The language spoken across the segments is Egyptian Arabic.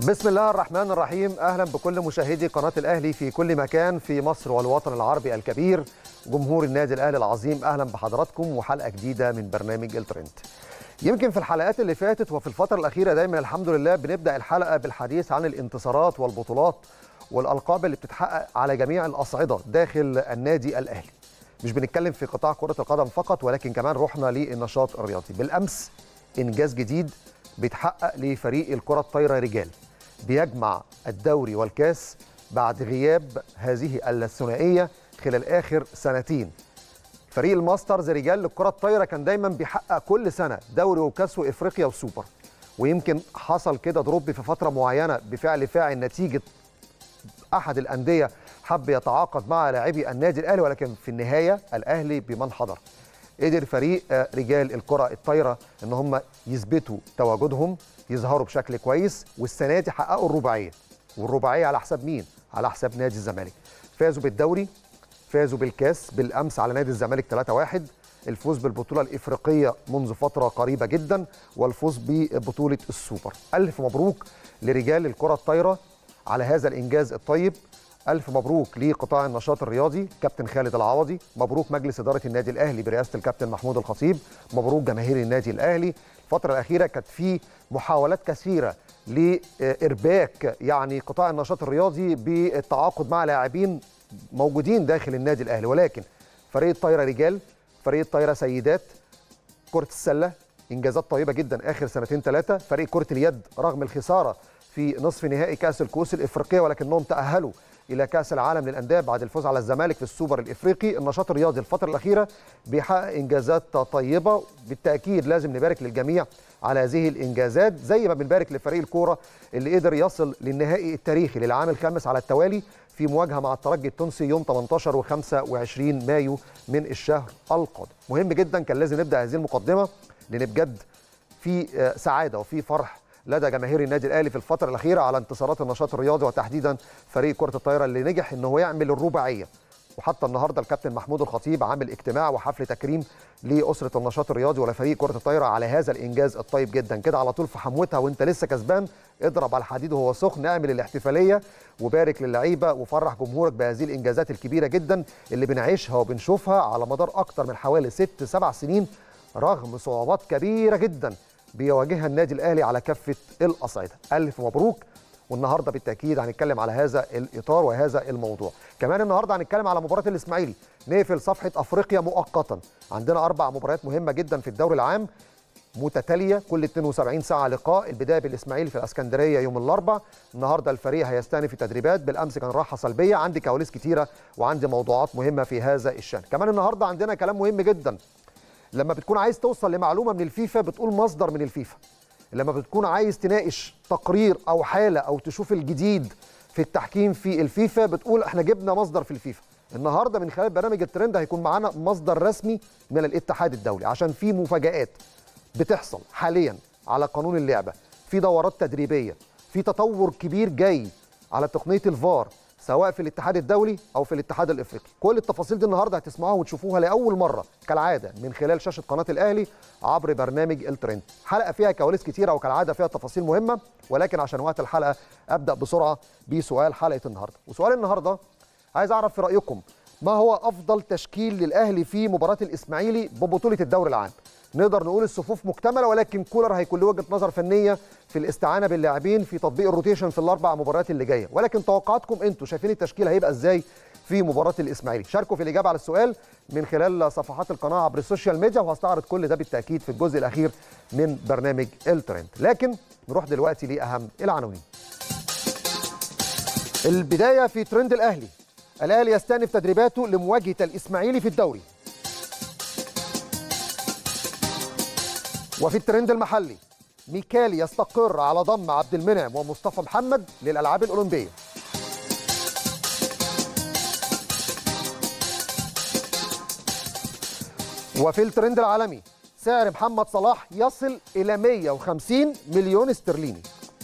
بسم الله الرحمن الرحيم اهلا بكل مشاهدي قناه الاهلي في كل مكان في مصر والوطن العربي الكبير جمهور النادي الاهلي العظيم اهلا بحضراتكم وحلقه جديده من برنامج الترند يمكن في الحلقات اللي فاتت وفي الفتره الاخيره دايما الحمد لله بنبدا الحلقه بالحديث عن الانتصارات والبطولات والالقاب اللي بتتحقق على جميع الاصعده داخل النادي الاهلي مش بنتكلم في قطاع كره القدم فقط ولكن كمان رحنا للنشاط الرياضي بالامس انجاز جديد بيتحقق لفريق الكره الطايره رجال بيجمع الدوري والكاس بعد غياب هذه الثنائيه خلال اخر سنتين فريق الماسترز رجال للكره الطايره كان دايما بيحقق كل سنه دوري وكاس وافريقيا وسوبر ويمكن حصل كده دروب في فتره معينه بفعل فاعل نتيجه احد الانديه حب يتعاقد مع لاعبي النادي الاهلي ولكن في النهايه الاهلي بمن حضر قدر فريق رجال الكره الطايره ان هم يثبتوا تواجدهم يظهروا بشكل كويس والسنه دي حققوا الرباعيه والرباعيه على حساب مين على حساب نادي الزمالك فازوا بالدوري فازوا بالكاس بالامس على نادي الزمالك 3-1 الفوز بالبطوله الافريقيه منذ فتره قريبه جدا والفوز ببطوله السوبر الف مبروك لرجال الكره الطايره على هذا الانجاز الطيب ألف مبروك لقطاع النشاط الرياضي كابتن خالد العوضي مبروك مجلس إدارة النادي الأهلي برئاسة الكابتن محمود الخطيب مبروك جماهير النادي الأهلي الفترة الأخيرة كانت في محاولات كثيرة لإرباك يعني قطاع النشاط الرياضي بالتعاقد مع لاعبين موجودين داخل النادي الأهلي ولكن فريق الطايرة رجال فريق الطايرة سيدات كرة السلة إنجازات طيبة جدا آخر سنتين ثلاثة فريق كرة اليد رغم الخسارة في نصف نهائي كأس الكؤوس الإفريقية ولكنهم تأهلوا الى كاس العالم للانديه بعد الفوز على الزمالك في السوبر الافريقي النشاط الرياضي الفتره الاخيره بيحقق انجازات طيبه بالتاكيد لازم نبارك للجميع على هذه الانجازات زي ما بنبارك لفريق الكوره اللي قدر يصل للنهائي التاريخي للعام الخامس على التوالي في مواجهه مع الترجي التونسي يوم 18 و25 مايو من الشهر القادم مهم جدا كان لازم نبدا هذه المقدمه لان بجد في سعاده وفي فرح لدى جماهير النادي الاهلي في الفتره الاخيره على انتصارات النشاط الرياضي وتحديدا فريق كره الطايره اللي نجح ان هو يعمل الرباعيه وحتى النهارده الكابتن محمود الخطيب عامل اجتماع وحفل تكريم لاسره النشاط الرياضي ولفريق كره الطايره على هذا الانجاز الطيب جدا كده على طول في حموتها وانت لسه كسبان اضرب على الحديد وهو سخن اعمل الاحتفاليه وبارك للعيبه وفرح جمهورك بهذه الانجازات الكبيره جدا اللي بنعيشها وبنشوفها على مدار اكتر من حوالي ست سبع سنين رغم صعوبات كبيره جدا بيواجهها النادي الاهلي على كافه الاصعده الف مبروك والنهارده بالتاكيد هنتكلم على هذا الاطار وهذا الموضوع كمان النهارده هنتكلم على مباراه الاسماعيلي نقفل صفحه افريقيا مؤقتا عندنا اربع مباريات مهمه جدا في الدوري العام متتاليه كل 72 ساعه لقاء البدايه بالاسماعيلي في الاسكندريه يوم الاربعاء النهارده الفريق هيستأنف التدريبات بالامس كان راحه سلبيه عندي كواليس كتيره وعندي موضوعات مهمه في هذا الشان كمان النهارده عندنا كلام مهم جدا لما بتكون عايز توصل لمعلومه من الفيفا بتقول مصدر من الفيفا لما بتكون عايز تناقش تقرير او حاله او تشوف الجديد في التحكيم في الفيفا بتقول احنا جبنا مصدر في الفيفا النهارده من خلال برنامج الترند هيكون معانا مصدر رسمي من الاتحاد الدولي عشان في مفاجآت بتحصل حاليا على قانون اللعبه في دورات تدريبيه في تطور كبير جاي على تقنيه الفار سواء في الاتحاد الدولي او في الاتحاد الافريقي كل التفاصيل دي النهارده هتسمعوها وتشوفوها لاول مره كالعاده من خلال شاشه قناه الاهلي عبر برنامج الترند حلقه فيها كواليس كتيره وكالعاده فيها تفاصيل مهمه ولكن عشان وقت الحلقه ابدا بسرعه بسؤال حلقه النهارده وسؤال النهارده عايز اعرف في رايكم ما هو افضل تشكيل للاهلي في مباراه الاسماعيلي ببطوله الدوري العام نقدر نقول الصفوف مكتمله ولكن كولر هيكون له وجهه نظر فنيه في الاستعانه باللاعبين في تطبيق الروتيشن في الاربع مباريات اللي جايه ولكن توقعاتكم انتوا شايفين التشكيل هيبقى ازاي في مباراه الاسماعيلي شاركوا في الاجابه على السؤال من خلال صفحات القناه عبر السوشيال ميديا وهستعرض كل ده بالتاكيد في الجزء الاخير من برنامج الترند لكن نروح دلوقتي لاهم العناوين البدايه في ترند الاهلي الاهلي يستأنف تدريباته لمواجهه الاسماعيلي في الدوري وفي الترند المحلي ميكالي يستقر على ضم عبد المنعم ومصطفى محمد للالعاب الاولمبيه وفي الترند العالمي سعر محمد صلاح يصل الى 150 مليون استرليني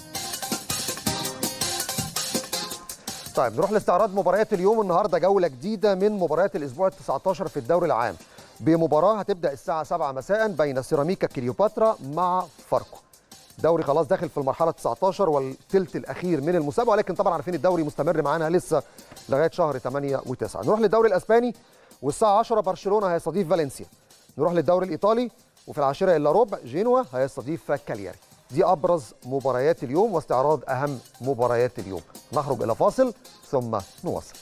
طيب نروح لاستعراض مباريات اليوم النهارده جوله جديده من مباريات الاسبوع ال 19 في الدوري العام بمباراه هتبدا الساعه 7 مساء بين سيراميكا كليوباترا مع فاركو الدوري خلاص داخل في المرحله 19 والثلث الاخير من المسابقه ولكن طبعا عارفين الدوري مستمر معانا لسه لغايه شهر 8 و9 نروح للدوري الاسباني والساعه 10 برشلونه هيستضيف فالنسيا نروح للدوري الايطالي وفي العاشره الا ربع جينوا هيستضيف كالياري دي ابرز مباريات اليوم واستعراض اهم مباريات اليوم نخرج الى فاصل ثم نواصل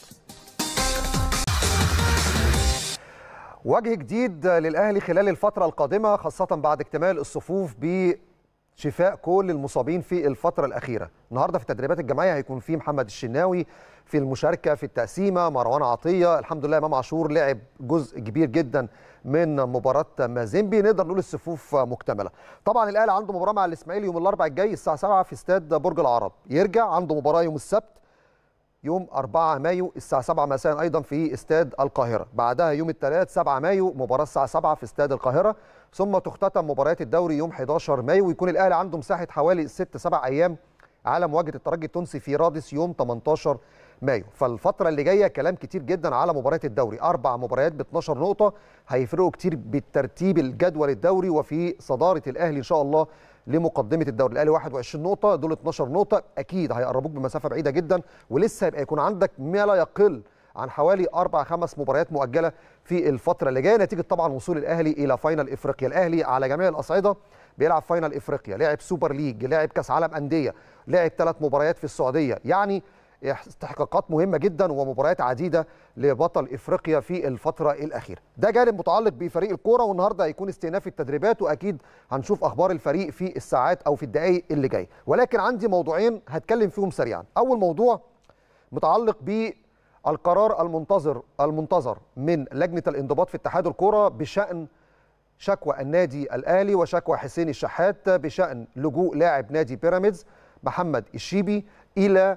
وجه جديد للاهلي خلال الفتره القادمه خاصه بعد اكتمال الصفوف بشفاء كل المصابين في الفتره الاخيره النهارده في التدريبات الجماعيه هيكون في محمد الشناوي في المشاركه في التقسيمه مروان عطيه الحمد لله امام عاشور لعب جزء كبير جدا من مباراه مازيمبي نقدر نقول الصفوف مكتمله طبعا الاهلي عنده مباراه مع الاسماعيلي يوم الاربعاء الجاي الساعه 7 في استاد برج العرب يرجع عنده مباراه يوم السبت يوم 4 مايو الساعة 7 مساء أيضا في استاد القاهرة بعدها يوم الثلاث 7 مايو مباراة الساعة 7 في استاد القاهرة ثم تختتم مباريات الدوري يوم 11 مايو ويكون الأهلي عنده مساحة حوالي 6 7 أيام على مواجهة الترجي التونسي في رادس يوم 18 مايو فالفترة اللي جاية كلام كتير جدا على مباريات الدوري أربع مباريات ب 12 نقطة هيفرقوا كتير بالترتيب الجدول الدوري وفي صدارة الأهلي إن شاء الله لمقدمه الدوري الاهلي 21 نقطه دول 12 نقطه اكيد هيقربوك بمسافه بعيده جدا ولسه هيبقى يكون عندك ما لا يقل عن حوالي اربع خمس مباريات مؤجله في الفتره اللي جايه نتيجه طبعا وصول الاهلي الى فاينل افريقيا الاهلي على جميع الاصعده بيلعب فاينل افريقيا لعب سوبر ليج لعب كاس عالم انديه لعب ثلاث مباريات في السعوديه يعني استحقاقات مهمه جدا ومباريات عديده لبطل افريقيا في الفتره الاخيره ده جانب متعلق بفريق الكوره والنهارده هيكون استئناف التدريبات واكيد هنشوف اخبار الفريق في الساعات او في الدقائق اللي جايه ولكن عندي موضوعين هتكلم فيهم سريعا اول موضوع متعلق بالقرار المنتظر المنتظر من لجنه الانضباط في اتحاد الكوره بشان شكوى النادي الاهلي وشكوى حسين الشحات بشان لجوء لاعب نادي بيراميدز محمد الشيبي الى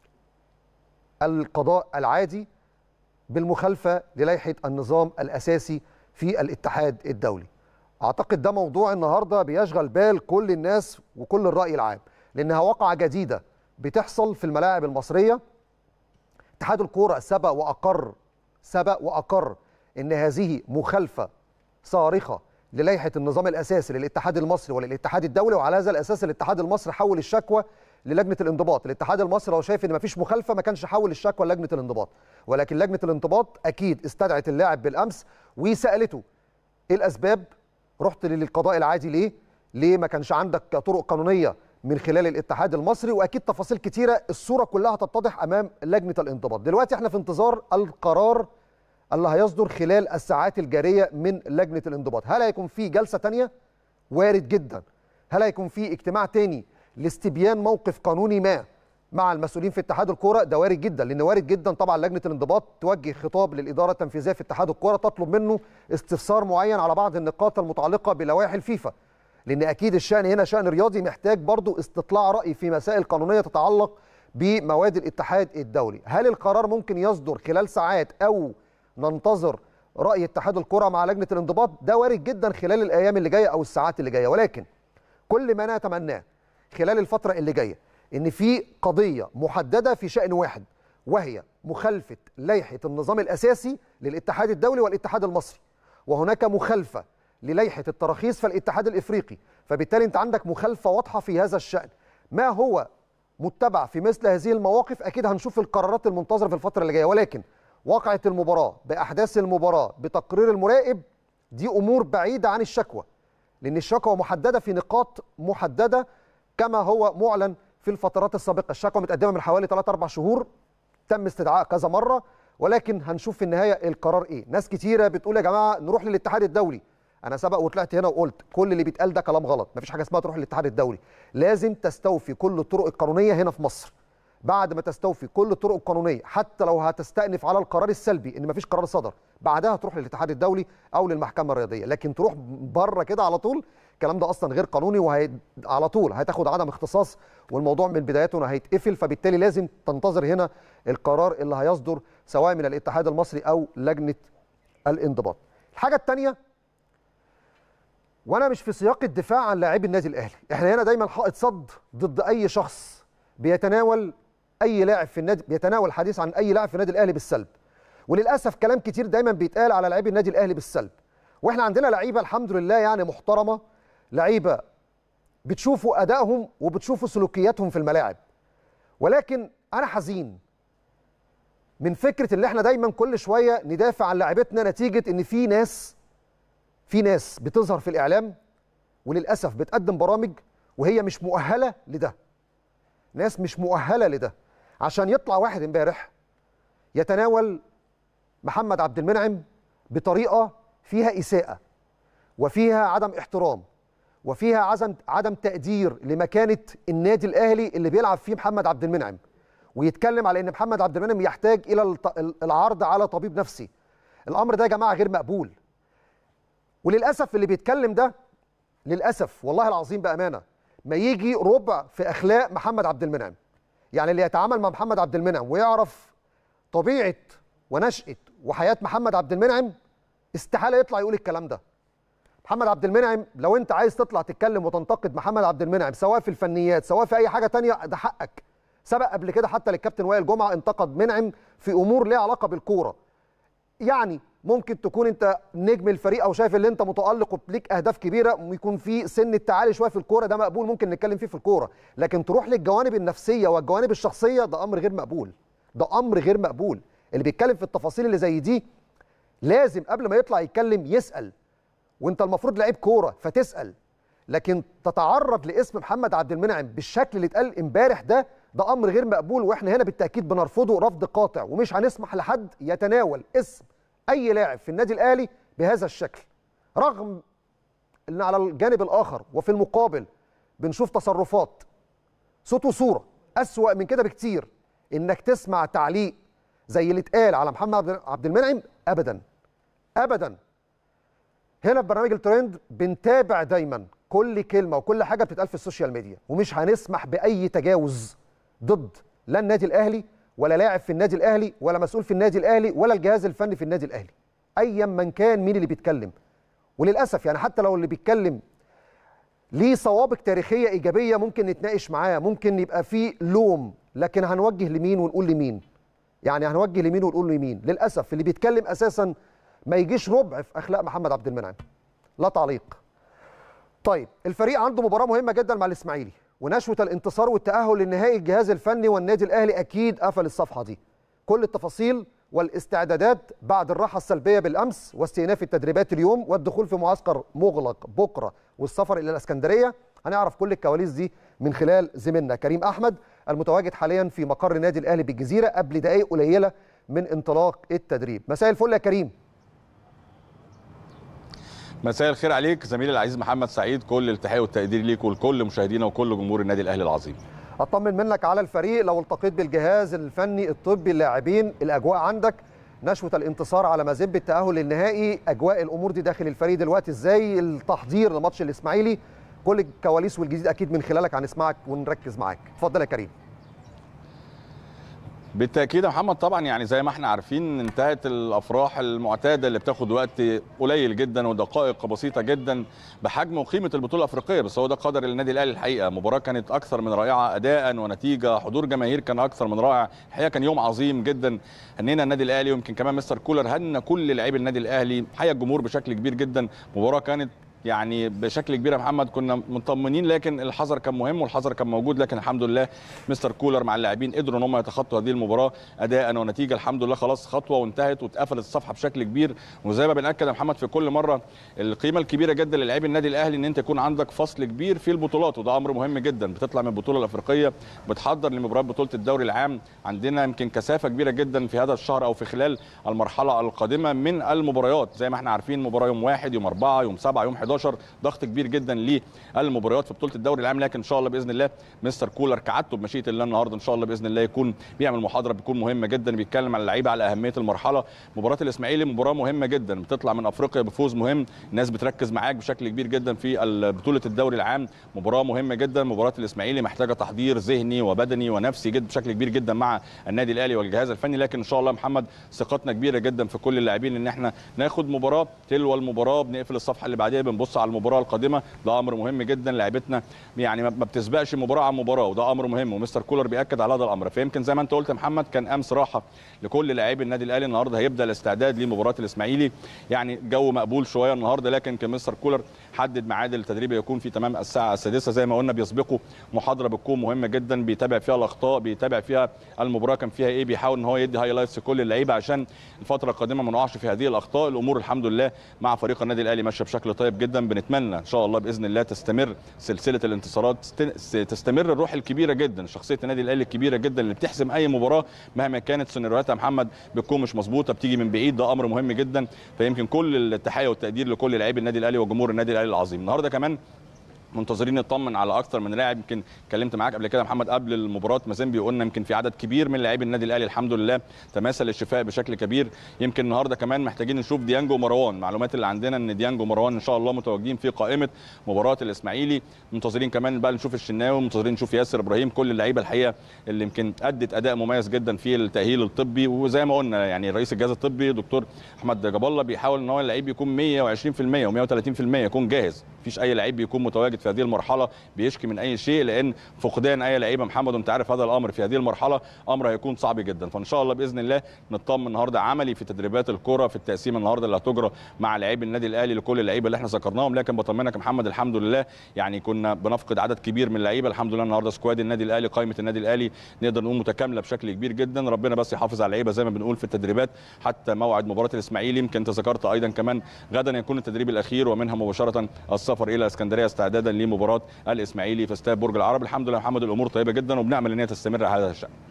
القضاء العادي بالمخالفه للائحه النظام الاساسي في الاتحاد الدولي. اعتقد ده موضوع النهارده بيشغل بال كل الناس وكل الراي العام لانها واقعه جديده بتحصل في الملاعب المصريه. اتحاد الكوره سبق واقر سبق واقر ان هذه مخالفه صارخه للائحه النظام الاساسي للاتحاد المصري وللاتحاد الدولي وعلى هذا الاساس الاتحاد المصري حول الشكوى للجنه الانضباط الاتحاد المصري لو شايف ان مفيش مخالفه ما كانش حول الشكوى لجنه الانضباط ولكن لجنه الانضباط اكيد استدعت اللاعب بالامس وسالته ايه الاسباب رحت للقضاء العادي ليه ليه ما كانش عندك طرق قانونيه من خلال الاتحاد المصري واكيد تفاصيل كتيره الصوره كلها تتضح امام لجنه الانضباط دلوقتي احنا في انتظار القرار اللي هيصدر خلال الساعات الجاريه من لجنه الانضباط هل هيكون في جلسه ثانيه وارد جدا هل هيكون في اجتماع تاني لاستبيان موقف قانوني ما مع المسؤولين في اتحاد الكوره ده وارد جدا لان وارد جدا طبعا لجنه الانضباط توجه خطاب للاداره التنفيذيه في اتحاد الكوره تطلب منه استفسار معين على بعض النقاط المتعلقه بلوائح الفيفا لان اكيد الشان هنا شان رياضي محتاج برضو استطلاع راي في مسائل قانونيه تتعلق بمواد الاتحاد الدولي هل القرار ممكن يصدر خلال ساعات او ننتظر راي اتحاد الكره مع لجنه الانضباط ده وارد جدا خلال الايام اللي جايه او الساعات اللي جايه ولكن كل ما نتمناه خلال الفتره اللي جايه ان في قضيه محدده في شان واحد وهي مخالفه لائحه النظام الاساسي للاتحاد الدولي والاتحاد المصري وهناك مخالفه للائحه التراخيص فالاتحاد الافريقي فبالتالي انت عندك مخالفه واضحه في هذا الشان ما هو متبع في مثل هذه المواقف اكيد هنشوف القرارات المنتظره في الفتره اللي جايه ولكن واقعه المباراه باحداث المباراه بتقرير المراقب دي امور بعيده عن الشكوى لان الشكوى محدده في نقاط محدده كما هو معلن في الفترات السابقه الشكوى متقدمه من حوالي 3 4 شهور تم استدعاء كذا مره ولكن هنشوف في النهايه القرار ايه ناس كتيره بتقول يا جماعه نروح للاتحاد الدولي انا سبق وطلعت هنا وقلت كل اللي بيتقال ده كلام غلط مفيش حاجه اسمها تروح للاتحاد الدولي لازم تستوفي كل الطرق القانونيه هنا في مصر بعد ما تستوفي كل الطرق القانونيه حتى لو هتستأنف على القرار السلبي ان مفيش قرار صدر بعدها تروح للاتحاد الدولي او للمحكمه الرياضيه لكن تروح بره كده على طول الكلام ده اصلا غير قانوني وهي على طول هتاخد عدم اختصاص والموضوع من بدايته هيتقفل فبالتالي لازم تنتظر هنا القرار اللي هيصدر سواء من الاتحاد المصري او لجنه الانضباط الحاجه الثانيه وانا مش في سياق الدفاع عن لاعبي النادي الاهلي احنا هنا دايما حائط صد ضد اي شخص بيتناول اي لاعب في النادي بيتناول الحديث عن اي لاعب في النادي الاهلي بالسلب وللاسف كلام كتير دايما بيتقال على لاعبي النادي الاهلي بالسلب واحنا عندنا لعيبه الحمد لله يعني محترمه لعيبه بتشوفوا ادائهم وبتشوفوا سلوكياتهم في الملاعب ولكن انا حزين من فكره اللي احنا دايما كل شويه ندافع عن لاعبتنا نتيجه ان في ناس في ناس بتظهر في الاعلام وللاسف بتقدم برامج وهي مش مؤهله لده ناس مش مؤهله لده عشان يطلع واحد امبارح يتناول محمد عبد المنعم بطريقه فيها اساءه وفيها عدم احترام وفيها عدم عدم تقدير لمكانه النادي الاهلي اللي بيلعب فيه محمد عبد المنعم ويتكلم على ان محمد عبد المنعم يحتاج الى العرض على طبيب نفسي الامر ده يا جماعه غير مقبول وللاسف اللي بيتكلم ده للاسف والله العظيم بامانه ما يجي ربع في اخلاق محمد عبد المنعم يعني اللي يتعامل مع محمد عبد المنعم ويعرف طبيعه ونشاه وحياه محمد عبد المنعم استحاله يطلع يقول الكلام ده محمد عبد المنعم لو انت عايز تطلع تتكلم وتنتقد محمد عبد المنعم سواء في الفنيات سواء في اي حاجه تانية ده حقك سبق قبل كده حتى للكابتن وائل جمعه انتقد منعم في امور ليها علاقه بالكوره يعني ممكن تكون انت نجم الفريق او شايف ان انت متالق وليك اهداف كبيره ويكون في سن التعالي شويه في الكوره ده مقبول ممكن نتكلم فيه في الكوره لكن تروح للجوانب النفسيه والجوانب الشخصيه ده امر غير مقبول ده امر غير مقبول اللي بيتكلم في التفاصيل اللي زي دي لازم قبل ما يطلع يتكلم يسال وانت المفروض لعيب كوره فتسال لكن تتعرض لاسم محمد عبد المنعم بالشكل اللي اتقال امبارح ده ده امر غير مقبول واحنا هنا بالتاكيد بنرفضه رفض قاطع ومش هنسمح لحد يتناول اسم اي لاعب في النادي الاهلي بهذا الشكل رغم ان على الجانب الاخر وفي المقابل بنشوف تصرفات صوت وصوره اسوا من كده بكتير انك تسمع تعليق زي اللي اتقال على محمد عبد المنعم ابدا ابدا هنا في برنامج الترند بنتابع دايما كل كلمه وكل حاجه بتتقال في السوشيال ميديا ومش هنسمح باي تجاوز ضد لا النادي الاهلي ولا لاعب في النادي الاهلي ولا مسؤول في النادي الاهلي ولا الجهاز الفني في النادي الاهلي ايا من كان مين اللي بيتكلم وللاسف يعني حتى لو اللي بيتكلم ليه سوابق تاريخيه ايجابيه ممكن نتناقش معاه ممكن يبقى فيه لوم لكن هنوجه لمين ونقول لمين يعني هنوجه لمين ونقول لمين للاسف اللي بيتكلم اساسا ما يجيش ربع في اخلاق محمد عبد المنعم لا تعليق طيب الفريق عنده مباراه مهمه جدا مع الاسماعيلي ونشوه الانتصار والتاهل للنهائي الجهاز الفني والنادي الاهلي اكيد قفل الصفحه دي كل التفاصيل والاستعدادات بعد الراحه السلبيه بالامس واستئناف التدريبات اليوم والدخول في معسكر مغلق بكره والسفر الى الاسكندريه هنعرف كل الكواليس دي من خلال زميلنا كريم احمد المتواجد حاليا في مقر النادي الاهلي بالجزيره قبل دقائق قليله من انطلاق التدريب مساء الفل يا كريم مساء الخير عليك زميلي العزيز محمد سعيد كل التحيه والتقدير ليك ولكل مشاهدينا وكل جمهور النادي الاهلي العظيم اطمن منك على الفريق لو التقيت بالجهاز الفني الطبي اللاعبين الاجواء عندك نشوه الانتصار على مازيمبي التاهل للنهائي اجواء الامور دي داخل الفريق دلوقتي ازاي التحضير لماتش الاسماعيلي كل الكواليس والجديد اكيد من خلالك هنسمعك ونركز معاك اتفضل يا كريم بالتاكيد يا محمد طبعا يعني زي ما احنا عارفين انتهت الافراح المعتاده اللي بتاخد وقت قليل جدا ودقائق بسيطه جدا بحجم وقيمه البطوله الافريقيه بس هو ده قدر النادي الاهلي الحقيقه مباراه كانت اكثر من رائعه اداء ونتيجه حضور جماهير كان اكثر من رائع الحقيقه كان يوم عظيم جدا هنينا النادي الاهلي ويمكن كمان مستر كولر هنى كل لاعبي النادي الاهلي حيا الجمهور بشكل كبير جدا مباراه كانت يعني بشكل كبير يا محمد كنا مطمنين لكن الحذر كان مهم والحذر كان موجود لكن الحمد لله مستر كولر مع اللاعبين قدروا ان هم يتخطوا هذه المباراه اداء ونتيجه الحمد لله خلاص خطوه وانتهت واتقفلت الصفحه بشكل كبير وزي ما بناكد يا محمد في كل مره القيمه الكبيره جدا للاعبي النادي الاهلي ان انت يكون عندك فصل كبير في البطولات وده امر مهم جدا بتطلع من البطوله الافريقيه بتحضر لمباراه بطوله الدوري العام عندنا يمكن كثافه كبيره جدا في هذا الشهر او في خلال المرحله القادمه من المباريات زي ما احنا عارفين مباراه يوم واحد يوم اربعه يوم سبعه يوم 11 ضغط كبير جدا للمباريات في بطوله الدوري العام لكن ان شاء الله باذن الله مستر كولر كعادته بمشيئه الله النهارده ان شاء الله باذن الله يكون بيعمل محاضره بتكون مهمه جدا بيتكلم على اللعيبه على اهميه المرحله مباراه الاسماعيلي مباراه مهمه جدا بتطلع من افريقيا بفوز مهم الناس بتركز معاك بشكل كبير جدا في بطوله الدوري العام مباراه مهمه جدا مباراه الاسماعيلي محتاجه تحضير ذهني وبدني ونفسي جدا بشكل كبير جدا مع النادي الاهلي والجهاز الفني لكن ان شاء الله محمد ثقتنا كبيره جدا في كل اللاعبين ان احنا ناخد مباراه تلو المباراه بنقفل الصفحه اللي بعديها بنبص على المباراه القادمه ده امر مهم جدا لعيبتنا يعني ما بتسبقش مباراه عن مباراه وده امر مهم ومستر كولر بياكد على هذا الامر فيمكن زي ما انت قلت يا محمد كان امس راحه لكل لاعبي النادي الاهلي النهارده هيبدا الاستعداد لمباراه الاسماعيلي يعني جو مقبول شويه النهارده لكن كان مستر كولر حدد ميعاد التدريب يكون في تمام الساعه السادسه زي ما قلنا بيسبقه محاضره بتكون مهمه جدا بيتابع فيها الاخطاء بيتابع فيها المباراه كان فيها ايه بيحاول ان هو يدي هايلايتس لكل اللعيبه عشان الفتره القادمه ما نقعش في هذه الاخطاء الامور الحمد لله مع فريق النادي الاهلي ماشيه بشكل طيب جدا بنتمنى ان شاء الله باذن الله تستمر سلسله الانتصارات تستمر الروح الكبيره جدا شخصيه النادي الاهلي الكبيره جدا اللي بتحسم اي مباراه مهما كانت سيناريوهاتها محمد بتكون مش مظبوطه بتيجي من بعيد ده امر مهم جدا فيمكن كل التحيه والتقدير لكل لاعبي النادي الاهلي وجمهور النادي الاهلي العظيم النهارده كمان منتظرين نطمن على اكثر من لاعب يمكن اتكلمت معاك قبل كده محمد قبل المباراه مازيمبي قلنا يمكن في عدد كبير من لاعبي النادي الاهلي الحمد لله تماثل الشفاء بشكل كبير يمكن النهارده كمان محتاجين نشوف ديانجو ومروان المعلومات اللي عندنا ان ديانجو ومروان ان شاء الله متواجدين في قائمه مباراه الاسماعيلي منتظرين كمان بقى نشوف الشناوي منتظرين نشوف ياسر ابراهيم كل اللعيبه الحقيقه اللي يمكن ادت اداء مميز جدا في التاهيل الطبي وزي ما قلنا يعني رئيس الجهاز الطبي دكتور احمد جاب الله بيحاول ان هو اللعيب يكون 120% و130% يكون جاهز مفيش اي لعيب بيكون متواجد في هذه المرحله بيشكي من اي شيء لان فقدان اي لعيبه محمد وانت عارف هذا الامر في هذه المرحله امر هيكون صعب جدا فان شاء الله باذن الله نطمن النهارده عملي في تدريبات الكره في التقسيم النهارده اللي هتجرى مع لاعبي النادي الاهلي لكل اللعيبه اللي احنا ذكرناهم لكن بطمنك يا محمد الحمد لله يعني كنا بنفقد عدد كبير من اللعيبه الحمد لله النهارده سكواد النادي الاهلي قائمه النادي الاهلي نقدر نقول متكامله بشكل كبير جدا ربنا بس يحافظ على اللعيبه زي ما بنقول في التدريبات حتى موعد مباراه الاسماعيلي يمكن انت ذكرت ايضا كمان غدا يكون التدريب الاخير ومنها مباشره السفر الى اسكندريه استعدادا لمباراه الاسماعيلي في استاد برج العرب الحمد لله محمد الامور طيبه جدا وبنعمل ان هي تستمر على هذا الشان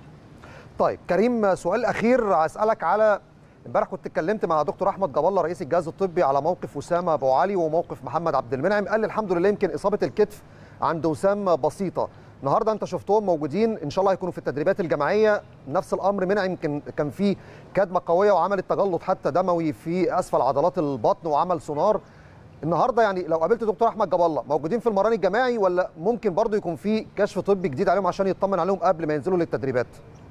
طيب كريم سؤال اخير اسالك على امبارح كنت اتكلمت مع دكتور احمد جاب الله رئيس الجهاز الطبي على موقف اسامه ابو علي وموقف محمد عبد المنعم قال لي الحمد لله يمكن اصابه الكتف عند وسام بسيطه النهارده انت شفتهم موجودين ان شاء الله هيكونوا في التدريبات الجماعيه نفس الامر منعم يمكن كان في كدمه قويه وعملت تجلط حتى دموي في اسفل عضلات البطن وعمل سونار النهارده يعني لو قابلت دكتور احمد جاب الله موجودين في المران الجماعي ولا ممكن برضه يكون في كشف طبي جديد عليهم عشان يطمن عليهم قبل ما ينزلوا للتدريبات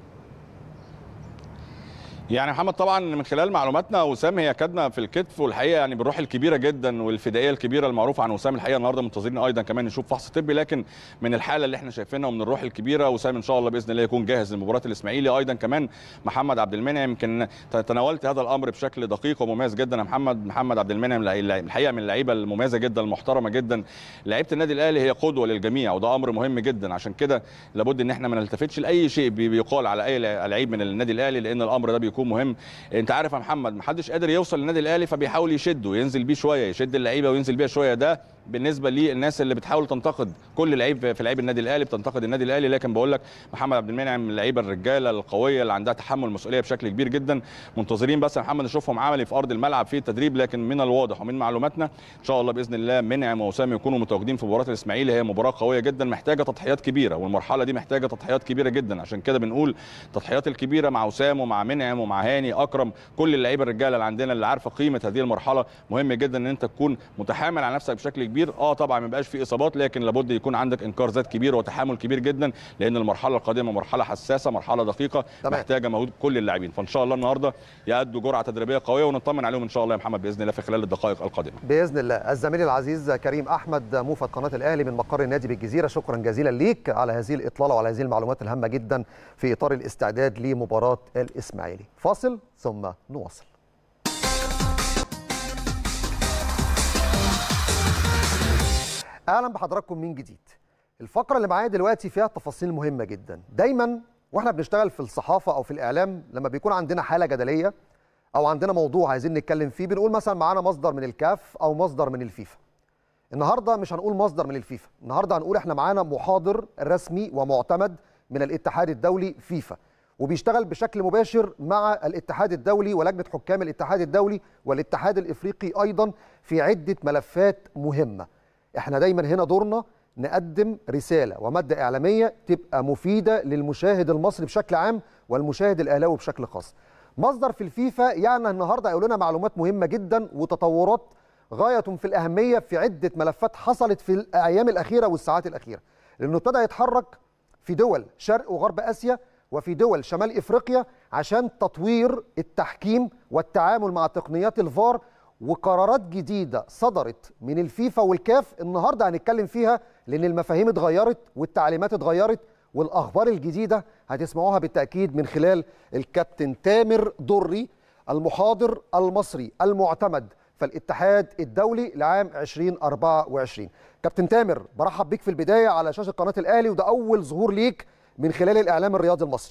يعني محمد طبعا من خلال معلوماتنا وسام هي كدمه في الكتف والحقيقه يعني بالروح الكبيره جدا والفدائيه الكبيره المعروفه عن وسام الحقيقه النهارده منتظرين ايضا كمان نشوف فحص طبي لكن من الحاله اللي احنا شايفينها ومن الروح الكبيره وسام ان شاء الله باذن الله يكون جاهز لمباراه الاسماعيلي ايضا كمان محمد عبد المنعم يمكن تناولت هذا الامر بشكل دقيق ومميز جدا يا محمد محمد عبد المنعم الحقيقه من اللعيبه المميزه جدا المحترمه جدا لعيبه النادي الاهلي هي قدوه للجميع وده امر مهم جدا عشان كده لابد ان احنا ما نلتفتش لاي شيء بيقال على اي لعيب من النادي الاهلي لان الامر ده بيكون مهم انت عارف يا محمد محدش قادر يوصل للنادي الاهلي فبيحاول يشده ينزل بيه شويه يشد اللعيبه وينزل بيها شويه ده بالنسبه للناس اللي بتحاول تنتقد كل لعيب في لعيب النادي الاهلي بتنتقد النادي الاهلي لكن بقول لك محمد عبد المنعم من اللعيبه الرجاله القويه اللي عندها تحمل مسؤوليه بشكل كبير جدا منتظرين بس يا محمد نشوفهم عملي في ارض الملعب في التدريب لكن من الواضح ومن معلوماتنا ان شاء الله باذن الله منعم ووسام يكونوا متواجدين في مباراه الاسماعيلي هي مباراه قويه جدا محتاجه تضحيات كبيره والمرحله دي محتاجه تضحيات كبيره جدا عشان كده بنقول التضحيات الكبيره مع وسام ومع منعم ومع هاني اكرم كل اللعيبه الرجاله اللي عندنا اللي عارفه قيمه هذه المرحله مهم جدا ان انت تكون متحامل على نفسك بشكل كبير اه طبعا ما يبقاش في اصابات لكن لابد يكون عندك انكار ذات كبير وتحامل كبير جدا لان المرحله القادمه مرحله حساسه مرحله دقيقه تمام. محتاجه مجهود كل اللاعبين فان شاء الله النهارده يأدوا جرعه تدريبيه قويه ونطمن عليهم ان شاء الله يا محمد باذن الله في خلال الدقائق القادمه باذن الله الزميل العزيز كريم احمد موفد قناه الاهلي من مقر النادي بالجزيره شكرا جزيلا ليك على هذه الاطلاله وعلى هذه المعلومات الهامه جدا في اطار الاستعداد لمباراه الاسماعيلي فاصل ثم نواصل اهلا بحضراتكم من جديد الفقره اللي معايا دلوقتي فيها تفاصيل مهمه جدا دايما واحنا بنشتغل في الصحافه او في الاعلام لما بيكون عندنا حاله جدليه او عندنا موضوع عايزين نتكلم فيه بنقول مثلا معانا مصدر من الكاف او مصدر من الفيفا النهارده مش هنقول مصدر من الفيفا النهارده هنقول احنا معانا محاضر رسمي ومعتمد من الاتحاد الدولي فيفا وبيشتغل بشكل مباشر مع الاتحاد الدولي ولجنه حكام الاتحاد الدولي والاتحاد الافريقي ايضا في عده ملفات مهمه احنا دايما هنا دورنا نقدم رساله وماده اعلاميه تبقى مفيده للمشاهد المصري بشكل عام والمشاهد الاهلاوي بشكل خاص مصدر في الفيفا يعني النهارده هيقول لنا معلومات مهمه جدا وتطورات غايه في الاهميه في عده ملفات حصلت في الايام الاخيره والساعات الاخيره لانه ابتدى يتحرك في دول شرق وغرب اسيا وفي دول شمال افريقيا عشان تطوير التحكيم والتعامل مع تقنيات الفار وقرارات جديده صدرت من الفيفا والكاف النهارده هنتكلم فيها لان المفاهيم اتغيرت والتعليمات اتغيرت والاخبار الجديده هتسمعوها بالتاكيد من خلال الكابتن تامر دري المحاضر المصري المعتمد في الاتحاد الدولي لعام 2024 كابتن تامر برحب بيك في البدايه على شاشه قناه الاهلي وده اول ظهور ليك من خلال الاعلام الرياضي المصري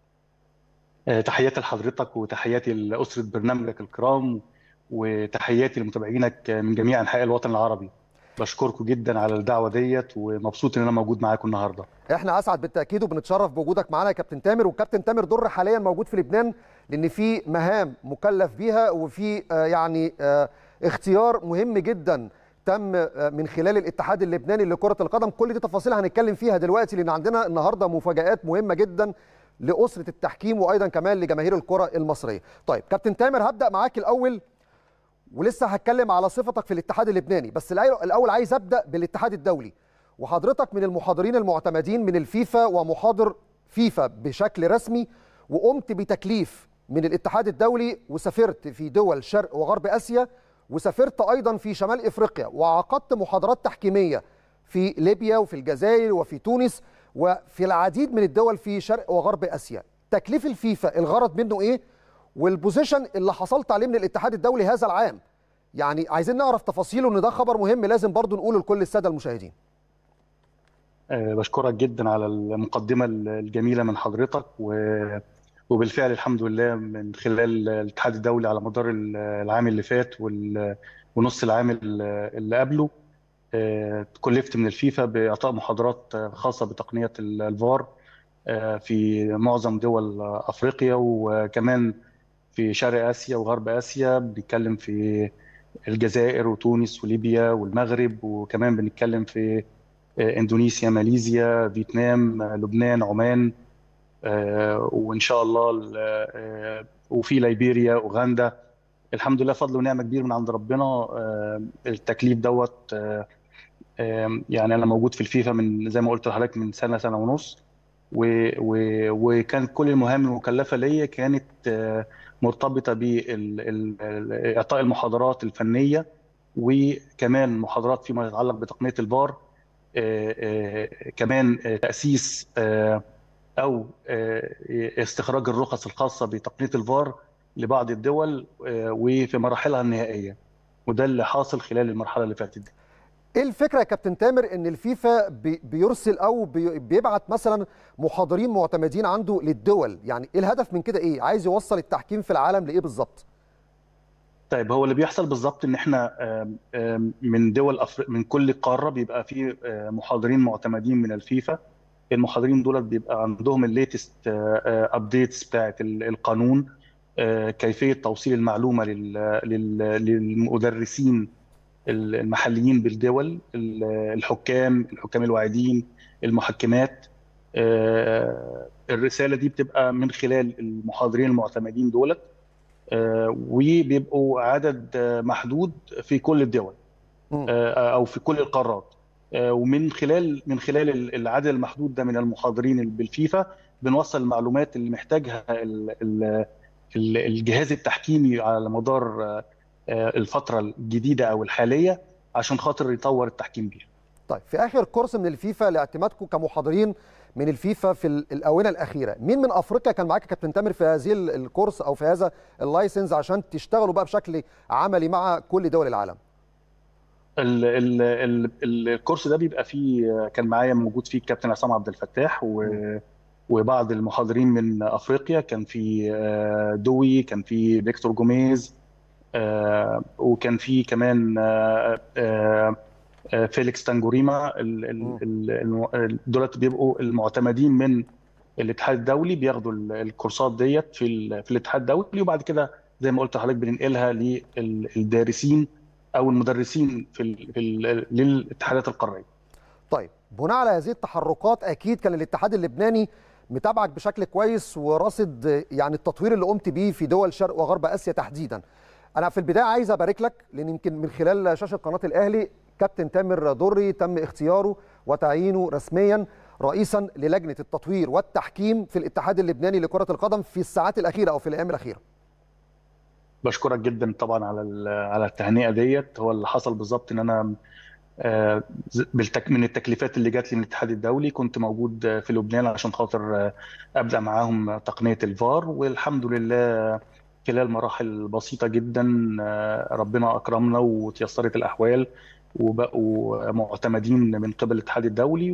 تحياتي لحضرتك وتحياتي لاسره برنامجك الكرام وتحياتي لمتابعينك من جميع انحاء الوطن العربي بشكركم جدا على الدعوه ديت ومبسوط ان انا موجود معاكم النهارده احنا اسعد بالتاكيد وبنتشرف بوجودك معانا يا كابتن تامر والكابتن تامر در حاليا موجود في لبنان لان في مهام مكلف بيها وفي آه يعني آه اختيار مهم جدا تم آه من خلال الاتحاد اللبناني لكره القدم كل دي تفاصيل هنتكلم فيها دلوقتي لان عندنا النهارده مفاجات مهمه جدا لاسره التحكيم وايضا كمان لجماهير الكره المصريه طيب كابتن تامر هبدا معاك الاول ولسه هتكلم على صفتك في الاتحاد اللبناني بس الاول عايز ابدا بالاتحاد الدولي وحضرتك من المحاضرين المعتمدين من الفيفا ومحاضر فيفا بشكل رسمي وقمت بتكليف من الاتحاد الدولي وسافرت في دول شرق وغرب اسيا وسافرت ايضا في شمال افريقيا وعقدت محاضرات تحكيميه في ليبيا وفي الجزائر وفي تونس وفي العديد من الدول في شرق وغرب اسيا تكليف الفيفا الغرض منه ايه والبوزيشن اللي حصلت عليه من الاتحاد الدولي هذا العام يعني عايزين نعرف تفاصيله ان ده خبر مهم لازم برضو نقوله لكل الساده المشاهدين أه بشكرك جدا على المقدمه الجميله من حضرتك و... وبالفعل الحمد لله من خلال الاتحاد الدولي على مدار العام اللي فات وال... ونص العام اللي قبله أه كلفت من الفيفا باعطاء محاضرات خاصه بتقنيه الفار أه في معظم دول افريقيا وكمان في شرق اسيا وغرب اسيا بنتكلم في الجزائر وتونس وليبيا والمغرب وكمان بنتكلم في اندونيسيا ماليزيا فيتنام لبنان عمان وان شاء الله وفي ليبيريا اوغندا الحمد لله فضل ونعمه كبير من عند ربنا التكليف دوت يعني انا موجود في الفيفا من زي ما قلت لحضرتك من سنه سنه ونص وكانت كل المهام المكلفه ليا كانت مرتبطه باعطاء المحاضرات الفنيه وكمان محاضرات فيما يتعلق بتقنيه الفار كمان تاسيس او استخراج الرخص الخاصه بتقنيه الفار لبعض الدول وفي مراحلها النهائيه وده اللي حاصل خلال المرحله اللي فاتت دي ايه الفكره يا كابتن تامر ان الفيفا بيرسل او بيبعت مثلا محاضرين معتمدين عنده للدول يعني ايه الهدف من كده ايه عايز يوصل التحكيم في العالم لايه بالظبط طيب هو اللي بيحصل بالظبط ان احنا من دول أفر... من كل قاره بيبقى في محاضرين معتمدين من الفيفا المحاضرين دول بيبقى عندهم الليتست ابديتس بتاعت القانون كيفيه توصيل المعلومه للمدرسين المحليين بالدول الحكام الحكام الواعدين المحكمات الرساله دي بتبقى من خلال المحاضرين المعتمدين دولت وبيبقوا عدد محدود في كل الدول او في كل القارات ومن خلال من خلال العدد المحدود ده من المحاضرين بالفيفا بنوصل المعلومات اللي محتاجها الجهاز التحكيمي على مدار الفتره الجديده او الحاليه عشان خاطر يطور التحكيم بيها. طيب في اخر كورس من الفيفا لاعتمادكم كمحاضرين من الفيفا في الاونه الاخيره، مين من افريقيا كان معاك كابتن تامر في هذه الكورس او في هذا اللايسنس عشان تشتغلوا بقى بشكل عملي مع كل دول العالم؟ ال ال ال الكورس ده بيبقى فيه كان معايا موجود فيه الكابتن عصام عبد الفتاح و وبعض المحاضرين من افريقيا كان في دوي كان في فيكتور جوميز آه وكان في كمان آه آه فيليكس تانجوريما دولت بيبقوا المعتمدين من الاتحاد الدولي بياخدوا الكورسات ديت في في الاتحاد الدولي وبعد كده زي ما قلت لحضرتك بننقلها للدارسين او المدرسين في, ال في ال للاتحادات القاريه. طيب بناء على هذه التحركات اكيد كان الاتحاد اللبناني متابعك بشكل كويس وراصد يعني التطوير اللي قمت بيه في دول شرق وغرب اسيا تحديدا. انا في البدايه عايز ابارك لك لان يمكن من خلال شاشه قناه الاهلي كابتن تامر دري تم اختياره وتعيينه رسميا رئيسا للجنه التطوير والتحكيم في الاتحاد اللبناني لكره القدم في الساعات الاخيره او في الايام الاخيره. بشكرك جدا طبعا على ال- على التهنئه ديت هو اللي حصل بالظبط ان انا آه، ز- بالتك... من التكليفات اللي جات لي من الاتحاد الدولي كنت موجود آه، في لبنان عشان خاطر آه، ابدا معاهم تقنيه الفار والحمد لله خلال مراحل بسيطه جدا آه، ربنا اكرمنا وتيسرت الاحوال وبقوا معتمدين من قبل الاتحاد الدولي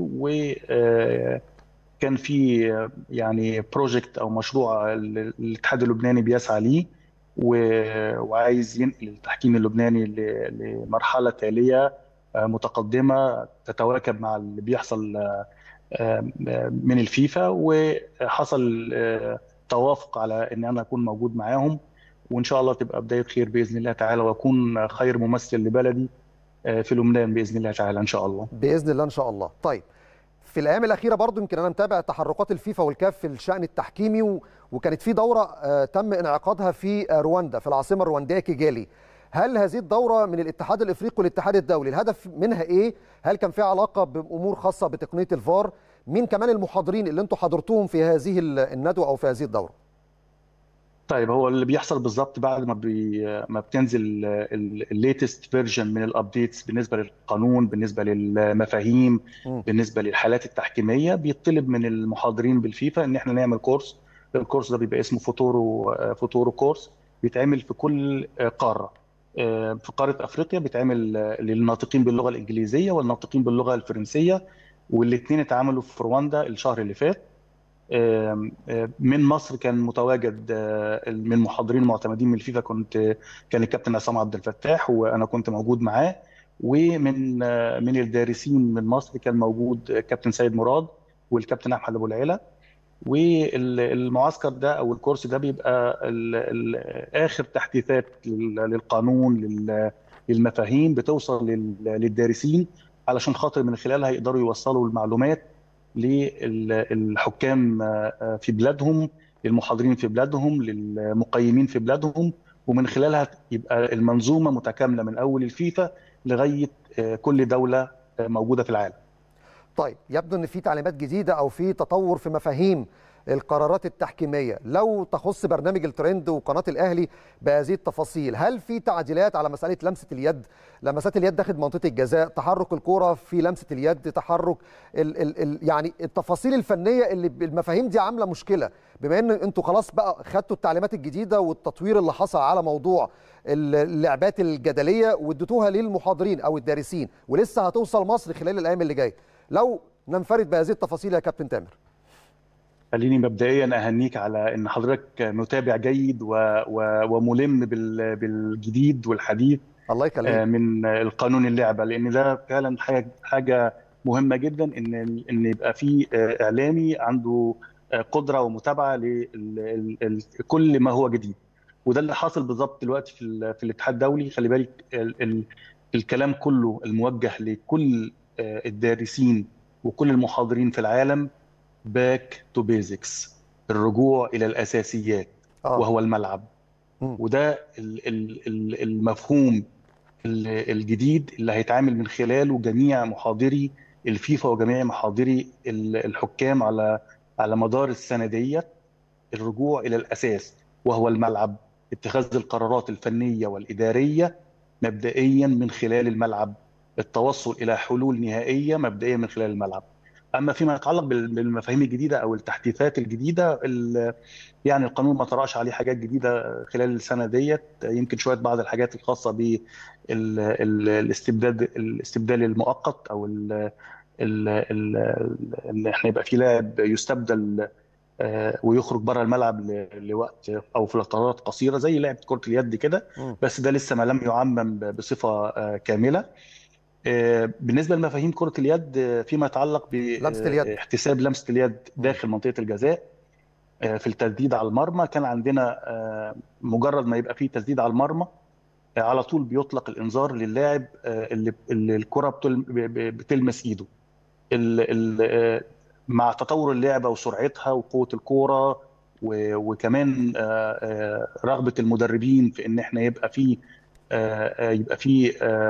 وكان في آه، يعني بروجكت او مشروع ال- الاتحاد اللبناني بيسعى ليه و- وعايز ينقل التحكيم اللبناني ل- لمرحله تاليه آه، متقدمه تتواكب مع اللي بيحصل آه، آه، من الفيفا وحصل آه، توافق على ان انا اكون موجود معاهم وان شاء الله تبقى بدايه خير باذن الله تعالى واكون خير ممثل لبلدي آه، في لبنان باذن الله تعالى ان شاء الله. باذن الله ان شاء الله طيب في الايام الاخيره برضو يمكن انا متابع تحركات الفيفا والكاف في الشان التحكيمي و... وكانت في دوره آه، تم انعقادها في آه، رواندا في العاصمه الروانديه كيجالي هل هذه الدوره من الاتحاد الافريقي والاتحاد الدولي الهدف منها ايه هل كان فيها علاقه بامور خاصه بتقنيه الفار مين كمان المحاضرين اللي انتم حضرتوهم في هذه ال- الندوه او في هذه الدوره طيب هو اللي بيحصل بالظبط بعد ما بي ما بتنزل الليتست فيرجن من الابديتس بالنسبه للقانون بالنسبه للمفاهيم مم. بالنسبه للحالات التحكيميه بيطلب من المحاضرين بالفيفا ان احنا نعمل كورس الكورس ده بيبقى اسمه فوتورو فوتورو كورس بيتعمل في كل قاره في قاره افريقيا بيتعمل للناطقين باللغه الانجليزيه والناطقين باللغه الفرنسيه والاثنين اتعملوا في رواندا الشهر اللي فات من مصر كان متواجد من المحاضرين المعتمدين من الفيفا كنت كان الكابتن عصام عبد الفتاح وانا كنت موجود معاه ومن من الدارسين من مصر كان موجود كابتن سيد مراد والكابتن احمد ابو العلا والمعسكر ده او الكورس ده بيبقى ال ال اخر تحديثات للقانون للمفاهيم بتوصل للدارسين علشان خاطر من خلالها يقدروا يوصلوا المعلومات للحكام في بلادهم للمحاضرين في بلادهم للمقيمين في بلادهم ومن خلالها يبقى المنظومه متكامله من اول الفيفا لغايه كل دوله موجوده في العالم. طيب يبدو ان في تعليمات جديده او في تطور في مفاهيم القرارات التحكيميه لو تخص برنامج الترند وقناه الاهلي بهذه التفاصيل هل في تعديلات على مساله لمسه اليد لمسات اليد داخل منطقه الجزاء تحرك الكره في لمسه اليد تحرك ال ال ال يعني التفاصيل الفنيه اللي المفاهيم دي عامله مشكله بما ان انتوا خلاص بقى خدتوا التعليمات الجديده والتطوير اللي حصل على موضوع اللعبات الجدليه واديتوها للمحاضرين او الدارسين ولسه هتوصل مصر خلال الايام اللي جايه لو ننفرد بهذه التفاصيل يا كابتن تامر خليني مبدئيا اهنيك على ان حضرتك متابع جيد و... و... وملم بال... بالجديد والحديث الله يخليك من القانون اللعبه لان ده فعلا حاجه حاجه مهمه جدا ان ان يبقى في اعلامي عنده قدره ومتابعه لكل ما هو جديد وده اللي حاصل بالظبط دلوقتي في, ال... في الاتحاد الدولي خلي بالك ال... ال... الكلام كله الموجه لكل الدارسين وكل المحاضرين في العالم باك تو بيزكس الرجوع الى الاساسيات آه. وهو الملعب م. وده المفهوم الجديد اللي هيتعامل من خلاله جميع محاضري الفيفا وجميع محاضري الحكام على على مدار السنه ديت الرجوع الى الاساس وهو الملعب اتخاذ القرارات الفنيه والاداريه مبدئيا من خلال الملعب التوصل الى حلول نهائيه مبدئيا من خلال الملعب اما فيما يتعلق بالمفاهيم الجديده او التحديثات الجديده يعني القانون ما طرأش عليه حاجات جديده خلال السنه ديت يمكن شويه بعض الحاجات الخاصه بالاستبداد الاستبدال المؤقت او ان احنا يبقى في لاعب يستبدل ويخرج بره الملعب لوقت او في فترات قصيره زي لعبه كره اليد كده بس ده لسه ما لم يعمم بصفه كامله بالنسبه لمفاهيم كره اليد فيما يتعلق باحتساب لمسه اليد داخل منطقه الجزاء في التسديد على المرمى كان عندنا مجرد ما يبقى فيه تسديد على المرمى على طول بيطلق الانذار للاعب اللي الكره بتلمس ايده مع تطور اللعبه وسرعتها وقوه الكوره وكمان رغبه المدربين في ان احنا يبقى فيه يبقى فيه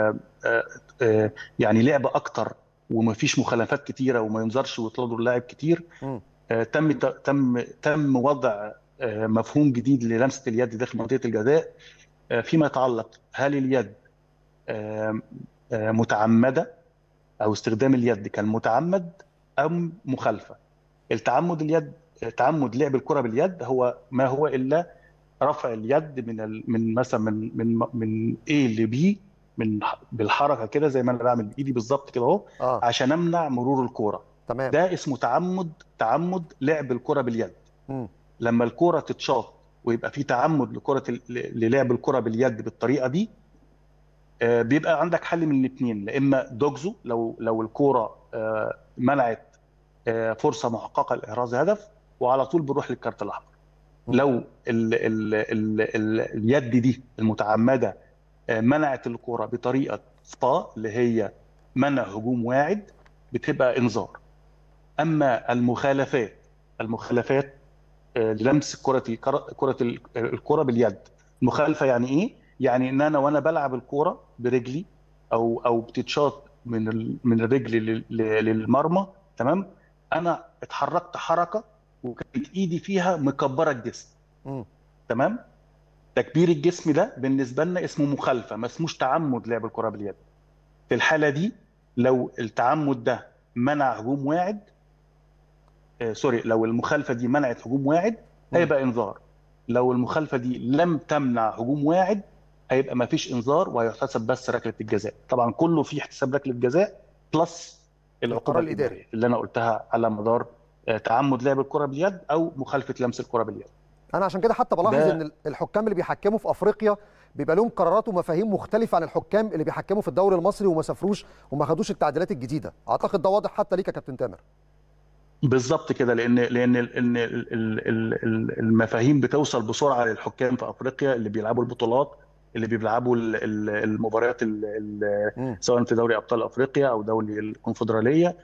يعني لعبه اكتر وما فيش مخالفات كتيره وما ينظرش ويطردوا اللاعب كتير تم تم تم وضع آه، مفهوم جديد للمسه اليد داخل منطقه الجزاء آه، فيما يتعلق هل اليد آه، آه، متعمده او استخدام اليد كان متعمد ام مخالفه التعمد اليد تعمد لعب الكره باليد هو ما هو الا رفع اليد من ال... من مثلا من من من A ل B من بالحركه كده زي ما انا بعمل بايدي بالظبط كده اهو اه عشان امنع مرور الكوره تمام ده اسمه تعمد تعمد لعب الكره باليد مم. لما الكوره تتشاط ويبقى في تعمد لكره ال- للعب الكره باليد بالطريقه دي آه، بيبقى عندك حل من الاثنين لا اما دوجزو لو لو الكوره آه، منعت آه، فرصه محققه لاحراز هدف وعلى طول بنروح للكارت الاحمر مم. لو ال ال ال ال اليد دي المتعمده آه، منعت الكوره بطريقه خطا اللي هي منع هجوم واعد بتبقى انذار اما المخالفات المخالفات آه، للمس كره الكرة- كره ال- الكره باليد مخالفه يعني ايه يعني ان انا وانا بلعب الكوره برجلي او او بتتشاط من ال- من الرجل لل- ل- للمرمى تمام انا اتحركت حركه وكانت ايدي فيها مكبره الجسم مم. تمام تكبير الجسم ده بالنسبه لنا اسمه مخالفه ما اسموش تعمد لعب الكره باليد في الحاله دي لو التعمد ده منع هجوم واعد آه سوري لو المخالفه دي منعت هجوم واعد مم. هيبقى انذار لو المخالفه دي لم تمنع هجوم واعد هيبقى ما فيش انذار وهيحتسب بس ركله الجزاء طبعا كله في احتساب ركله جزاء بلس العقوبه القرار الإداري. الاداريه اللي انا قلتها على مدار آه، تعمد لعب الكره باليد او مخالفه لمس الكره باليد انا عشان كده حتى بلاحظ ده- ان الحكام اللي بيحكموا في افريقيا بيبقى لهم قرارات ومفاهيم مختلفه عن الحكام اللي بيحكموا في الدوري المصري وما سافروش وما خدوش التعديلات الجديده اعتقد ده واضح حتى ليك يا كابتن تامر بالظبط كده لان لان ال- ان ال- ال- ال- ال- المفاهيم بتوصل بسرعه للحكام في افريقيا اللي بيلعبوا البطولات اللي بيلعبوا ال- ال- المباريات ال- ال- مم. سواء في دوري ابطال افريقيا او دوري الكونفدراليه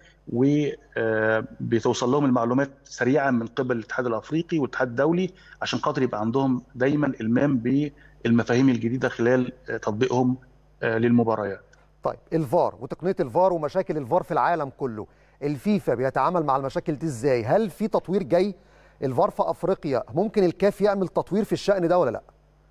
وبتوصل لهم المعلومات سريعا من قبل الاتحاد الافريقي والاتحاد الدولي عشان خاطر يبقى عندهم دايما المام بالمفاهيم الجديده خلال آه، تطبيقهم آه، للمباريات طيب الفار وتقنيه الفار ومشاكل الفار في العالم كله الفيفا بيتعامل مع المشاكل دي ازاي هل في تطوير جاي الفار في افريقيا ممكن الكاف يعمل تطوير في الشأن ده ولا لا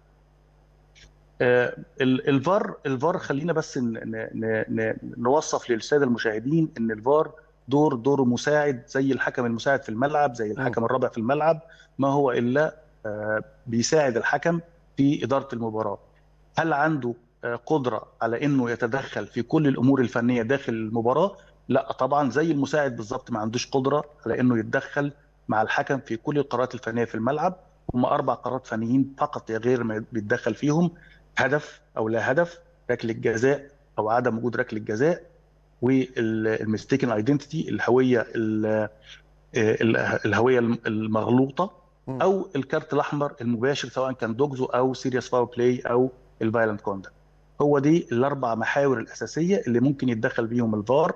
آه، ال- الفار الفار خلينا بس ن- ن- ن- نوصف للساده المشاهدين ان الفار دور دوره مساعد زي الحكم المساعد في الملعب زي الحكم الرابع في الملعب ما هو الا آه، بيساعد الحكم في اداره المباراه هل عنده آه، قدره على انه يتدخل في كل الامور الفنيه داخل المباراه لا طبعا زي المساعد بالظبط ما عندوش قدره على انه يتدخل مع الحكم في كل القرارات الفنيه في الملعب هم اربع قرارات فنيين فقط يا غير ما بيتدخل فيهم هدف او لا هدف ركله جزاء او عدم وجود ركله جزاء والميستيكن ايدنتيتي الهويه ال- ال- الهويه المغلوطه مم. او الكارت الاحمر المباشر سواء كان دوجزو او سيريس فاول بلاي او الفايلنت كوندكت هو دي الاربع محاور الاساسيه اللي ممكن يتدخل بيهم الفار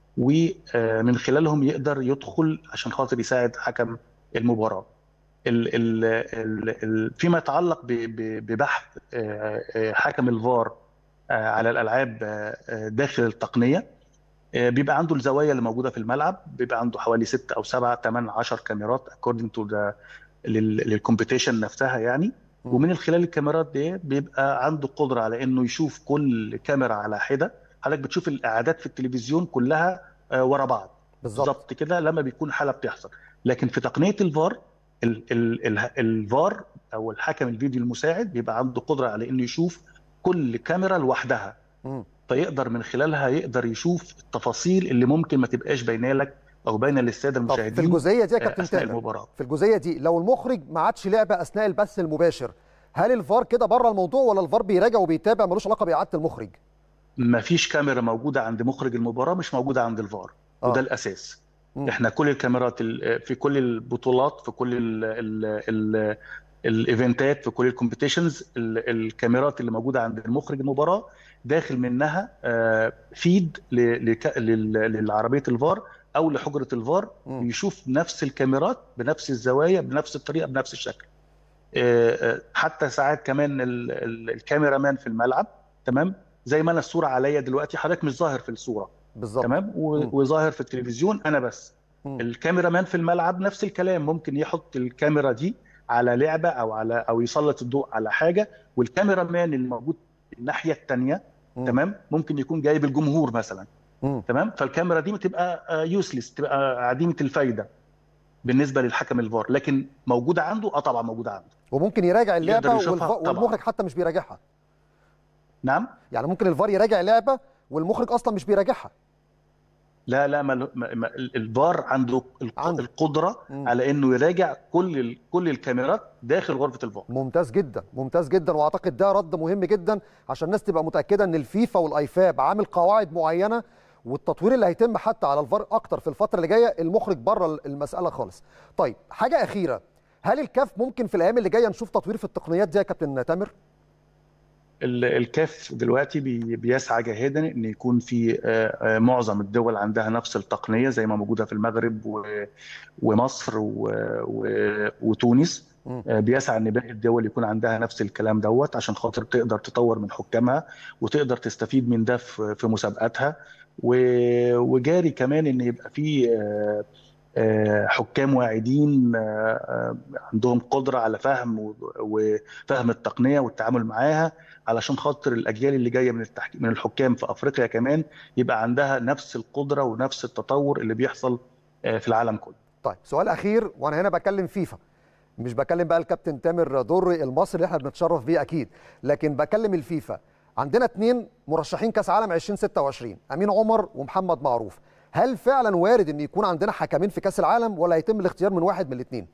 ومن خلالهم يقدر يدخل عشان خاطر يساعد حكم المباراه ال ال ال ال فيما يتعلق ب- ب- ببحث آه، آه، حكم الفار آه، على الالعاب آه، آه، داخل التقنيه آه، بيبقى عنده الزوايا اللي موجوده في الملعب بيبقى عنده حوالي 6 او 7 8 10 كاميرات according to the للكومبيتيشن نفسها يعني مم. ومن خلال الكاميرات دي بيبقى عنده قدره على انه يشوف كل كاميرا على حده حضرتك بتشوف الاعادات في التلفزيون كلها آه، ورا بعض بالظبط بالظبط كده لما بيكون حاله بتحصل لكن في تقنيه الفار ال ال ال الفار او الحكم الفيديو المساعد بيبقى عنده قدره على انه يشوف كل كاميرا لوحدها مم. فيقدر من خلالها يقدر يشوف التفاصيل اللي ممكن ما تبقاش باينه لك او باينه للساده طب في المشاهدين الجزئيه دي يا آه، كابتن اثناء تامر المباراه في الجزئيه دي لو المخرج ما عادش لعبه اثناء البث المباشر هل الفار كده بره الموضوع ولا الفار بيراجع وبيتابع ملوش علاقه باعاده المخرج ما فيش كاميرا موجوده عند مخرج المباراه مش موجوده عند الفار آه. وده الاساس مم. احنا كل الكاميرات ال- في كل البطولات في كل ال ال ال الايفنتات في كل الكومبيتيشنز الكاميرات اللي موجوده عند المخرج المباراه داخل منها آه، فيد ل- لك- لل- للعربيه الفار او لحجره الفار مم. يشوف نفس الكاميرات بنفس الزوايا بنفس الطريقه بنفس الشكل آه، آه، حتى ساعات كمان ال- ال- الكاميرا مان في الملعب تمام زي ما انا الصوره عليا دلوقتي حضرتك مش ظاهر في الصوره بالظبط تمام و- مم. وظاهر في التلفزيون انا بس مم. الكاميرا مان في الملعب نفس الكلام ممكن يحط الكاميرا دي على لعبه او على او يسلط الضوء على حاجه والكاميرا مان الموجود الناحيه الثانيه مم. تمام ممكن يكون جايب الجمهور مثلا مم. تمام فالكاميرا دي بتبقى يوسلس تبقى عديمه الفايده بالنسبه للحكم الفار لكن موجوده عنده اه طبعا موجوده عنده وممكن يراجع اللعبه يقدر يشوفها والف... طبعاً. والمخرج حتى مش بيراجعها نعم يعني ممكن الفار يراجع اللعبه والمخرج اصلا مش بيراجعها لا لا ما ما ما- الفار عنده الق- عنده. القدره مم. على انه يراجع كل ال- كل الكاميرات داخل غرفه الفار ممتاز جدا ممتاز جدا واعتقد ده رد مهم جدا عشان الناس تبقى متاكده ان الفيفا والايفاب عامل قواعد معينه والتطوير اللي هيتم حتى على الفار اكتر في الفتره اللي جايه المخرج بره المساله خالص طيب حاجه اخيره هل الكاف ممكن في الايام اللي جايه نشوف تطوير في التقنيات دي يا كابتن تامر ال- الكاف دلوقتي بي- بيسعى جاهدا ان يكون في آه، آه، معظم الدول عندها نفس التقنيه زي ما موجوده في المغرب و- ومصر و- و- وتونس مم. آه، بيسعى ان باقي الدول يكون عندها نفس الكلام دوت عشان خاطر تقدر تطور من حكامها وتقدر تستفيد من ده في في مسابقاتها و- وجاري كمان ان يبقى في آه، آه، حكام واعدين آه، آه، عندهم قدره على فهم و- وفهم التقنيه والتعامل معاها علشان خاطر الاجيال اللي جايه من التحكيم من الحكام في افريقيا كمان يبقى عندها نفس القدره ونفس التطور اللي بيحصل آه، في العالم كله. طيب سؤال اخير وانا هنا بكلم فيفا مش بكلم بقى الكابتن تامر دري المصري اللي احنا بنتشرف بيه اكيد لكن بكلم الفيفا عندنا اثنين مرشحين كاس عالم 2026 امين عمر ومحمد معروف هل فعلا وارد ان يكون عندنا حكمين في كاس العالم ولا هيتم الاختيار من واحد من الاثنين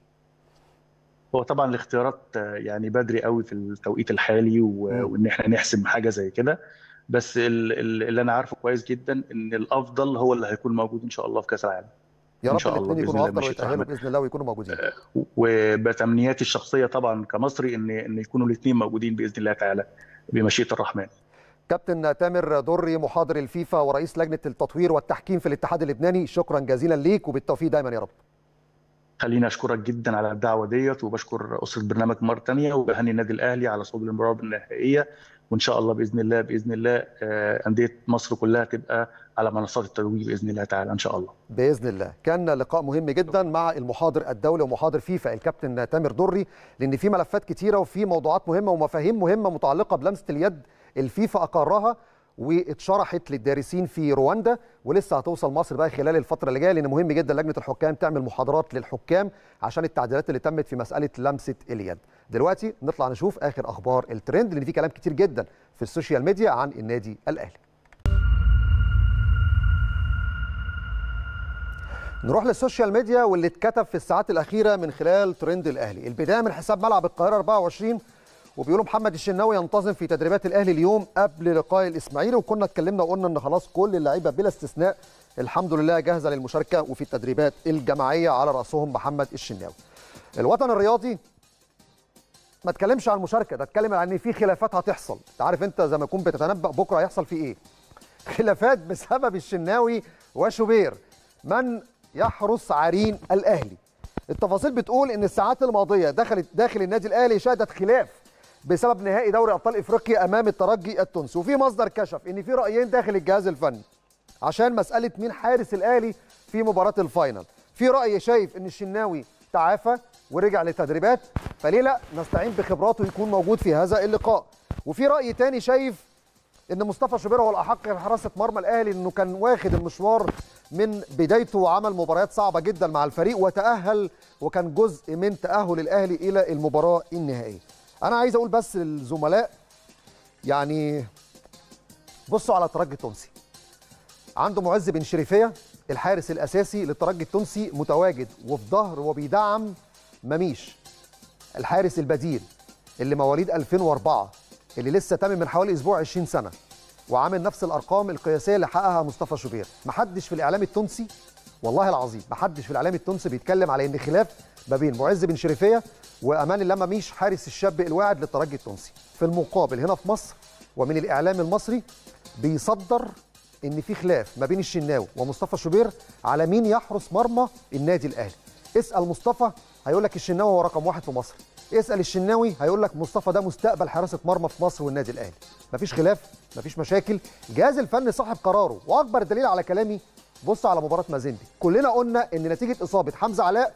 هو طبعا الاختيارات آه، يعني بدري قوي في التوقيت الحالي و- مم. وان احنا نحسم حاجه زي كده بس ال- ال- اللي انا عارفه كويس جدا ان الافضل هو اللي هيكون موجود ان شاء الله في كاس العالم. يا إن رب شاء الله الاثنين بإذن يكونوا الله افضل مشيئة ويتاهلوا الرحمن. باذن الله ويكونوا موجودين وبتمنياتي الشخصيه طبعا كمصري ان ان يكونوا الاثنين موجودين باذن الله تعالى بمشيئه الرحمن. كابتن تامر دري محاضر الفيفا ورئيس لجنه التطوير والتحكيم في الاتحاد اللبناني شكرا جزيلا ليك وبالتوفيق دايما يا رب خليني اشكرك جدا على الدعوه ديت وبشكر اسره برنامج مره ثانيه وبهني النادي الاهلي على صعود المباراه النهائيه وان شاء الله باذن الله باذن الله آه، انديه مصر كلها تبقى على منصات التتويج باذن الله تعالى ان شاء الله. باذن الله كان لقاء مهم جدا مع المحاضر الدولي ومحاضر فيفا الكابتن تامر دري لان في ملفات كتيره وفي موضوعات مهمه ومفاهيم مهمه متعلقه بلمسه اليد الفيفا اقرها واتشرحت للدارسين في رواندا ولسه هتوصل مصر بقى خلال الفتره اللي جايه لان مهم جدا لجنه الحكام تعمل محاضرات للحكام عشان التعديلات اللي تمت في مساله لمسه اليد دلوقتي نطلع نشوف اخر اخبار الترند لان في كلام كتير جدا في السوشيال ميديا عن النادي الاهلي نروح للسوشيال ميديا واللي اتكتب في الساعات الاخيره من خلال ترند الاهلي البدايه من حساب ملعب القاهره 24 وبيقولوا محمد الشناوي ينتظم في تدريبات الاهلي اليوم قبل لقاء الاسماعيلي وكنا اتكلمنا وقلنا ان خلاص كل اللعيبه بلا استثناء الحمد لله جاهزه للمشاركه وفي التدريبات الجماعيه على راسهم محمد الشناوي الوطن الرياضي ما اتكلمش عن المشاركه ده اتكلم عن ان في خلافات هتحصل انت عارف انت زي ما يكون بتتنبأ بكره هيحصل فيه ايه خلافات بسبب الشناوي وشوبير من يحرس عرين الاهلي التفاصيل بتقول ان الساعات الماضيه دخلت داخل النادي الاهلي شهدت خلاف بسبب نهائي دوري ابطال افريقيا امام الترجي التونسي وفي مصدر كشف ان في رايين داخل الجهاز الفني عشان مساله مين حارس الاهلي في مباراه الفاينل في راي شايف ان الشناوي تعافى ورجع للتدريبات فليه لا نستعين بخبراته يكون موجود في هذا اللقاء وفي راي تاني شايف ان مصطفى شوبير هو الاحق بحراسه مرمى الاهلي انه كان واخد المشوار من بدايته وعمل مباريات صعبه جدا مع الفريق وتاهل وكان جزء من تاهل الاهلي الى المباراه النهائيه انا عايز اقول بس للزملاء يعني بصوا على الترجي التونسي عنده معز بن شريفيه الحارس الاساسي للترجي التونسي متواجد وفي ظهر وبيدعم مميش الحارس البديل اللي مواليد 2004 اللي لسه تم من حوالي اسبوع 20 سنه وعامل نفس الارقام القياسيه اللي حققها مصطفى شوبير محدش في الاعلام التونسي والله العظيم محدش في الاعلام التونسي بيتكلم على ان خلاف ما بين معز بن شريفيه وامان الله مميش حارس الشاب الواعد للترجي التونسي في المقابل هنا في مصر ومن الاعلام المصري بيصدر ان في خلاف ما بين الشناوي ومصطفى شوبير على مين يحرس مرمى النادي الاهلي اسال مصطفى هيقول لك الشناوي هو رقم واحد في مصر اسال الشناوي هيقول لك مصطفى ده مستقبل حراسه مرمى في مصر والنادي الاهلي مفيش خلاف مفيش مشاكل الجهاز الفني صاحب قراره واكبر دليل على كلامي بص على مباراه مازيمبي كلنا قلنا ان نتيجه اصابه حمزه علاء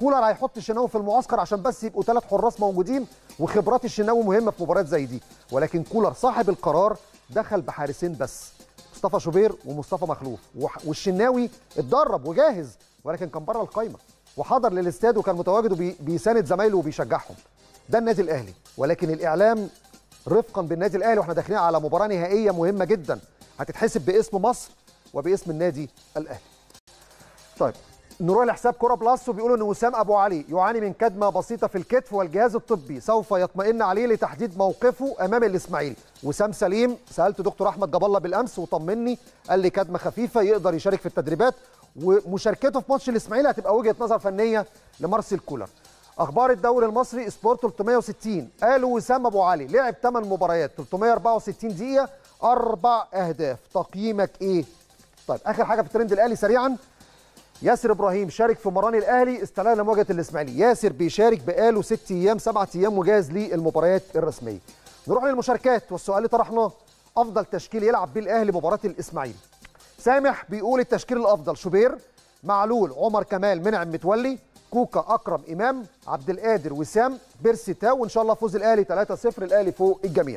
كولر هيحط الشناوي في المعسكر عشان بس يبقوا ثلاث حراس موجودين وخبرات الشناوي مهمه في مباريات زي دي ولكن كولر صاحب القرار دخل بحارسين بس مصطفى شوبير ومصطفى مخلوف وح- والشناوي اتدرب وجاهز ولكن كان بره القايمه وحضر للاستاد وكان متواجد وبيساند زمايله وبيشجعهم ده النادي الاهلي ولكن الاعلام رفقا بالنادي الاهلي واحنا داخلين على مباراه نهائيه مهمه جدا هتتحسب باسم مصر وباسم النادي الاهلي طيب نروح لحساب كوره بلس وبيقولوا ان وسام ابو علي يعاني من كدمه بسيطه في الكتف والجهاز الطبي سوف يطمئن عليه لتحديد موقفه امام الاسماعيلي وسام سليم سالت دكتور احمد جاب الله بالامس وطمني قال لي كدمه خفيفه يقدر يشارك في التدريبات ومشاركته في ماتش الاسماعيلي هتبقى وجهه نظر فنيه لمارسيل كولر اخبار الدوري المصري سبورت 360 قالوا وسام ابو علي لعب 8 مباريات 364 دقيقه اربع اهداف تقييمك ايه طيب اخر حاجه في الترند الاهلي سريعا ياسر ابراهيم شارك في مران الاهلي استعدادا لمواجهه الاسماعيلي ياسر بيشارك بقاله ست ايام سبعة ايام وجاهز للمباريات الرسميه نروح للمشاركات والسؤال اللي طرحناه افضل تشكيل يلعب بيه الاهلي مباراه الاسماعيلي سامح بيقول التشكيل الافضل شوبير معلول عمر كمال منعم متولي كوكا اكرم امام عبد القادر وسام بيرسي تاو وان شاء الله فوز الاهلي 3-0 الاهلي فوق الجميع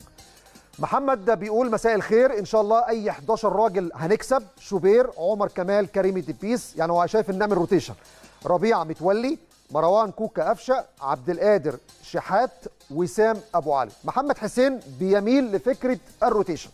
محمد ده بيقول مساء الخير ان شاء الله اي 11 راجل هنكسب شوبير عمر كمال كريم الدبيس يعني هو شايف ان نعمل روتيشن ربيعه متولي مروان كوكا قفشه عبد القادر شحات وسام ابو علي محمد حسين بيميل لفكره الروتيشن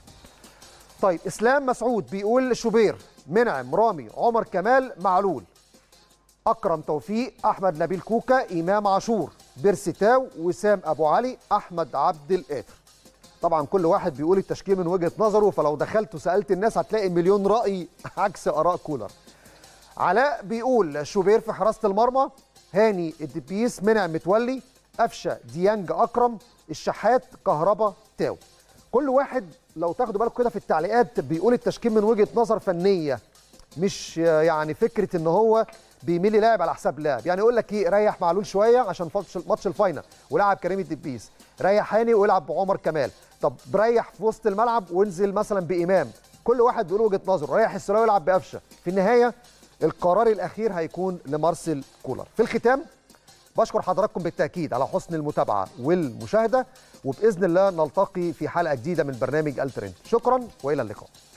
طيب اسلام مسعود بيقول شوبير منعم رامي عمر كمال معلول اكرم توفيق احمد نبيل كوكا امام عاشور بيرسي تاو وسام ابو علي احمد عبد القادر طبعا كل واحد بيقول التشكيل من وجهه نظره فلو دخلت وسالت الناس هتلاقي مليون راي عكس اراء كولر علاء بيقول شوبير في حراسه المرمى هاني الدبيس منعم متولي قفشه ديانج اكرم الشحات كهربا تاو كل واحد لو تاخدوا بالكم كده في التعليقات بيقول التشكيل من وجهه نظر فنيه مش يعني فكره ان هو بيميل لاعب على حساب لاعب يعني يقول لك ايه ريح معلول شويه عشان ماتش ماتش الفاينل ولعب كريم الدبيس ريح هاني ويلعب بعمر كمال طب ريح في وسط الملعب وانزل مثلا بامام كل واحد بيقول وجهه نظره ريح السراوي ويلعب بقفشه في النهايه القرار الاخير هيكون لمارسيل كولر في الختام بشكر حضراتكم بالتاكيد على حسن المتابعه والمشاهده وباذن الله نلتقي في حلقه جديده من برنامج الترند شكرا والى اللقاء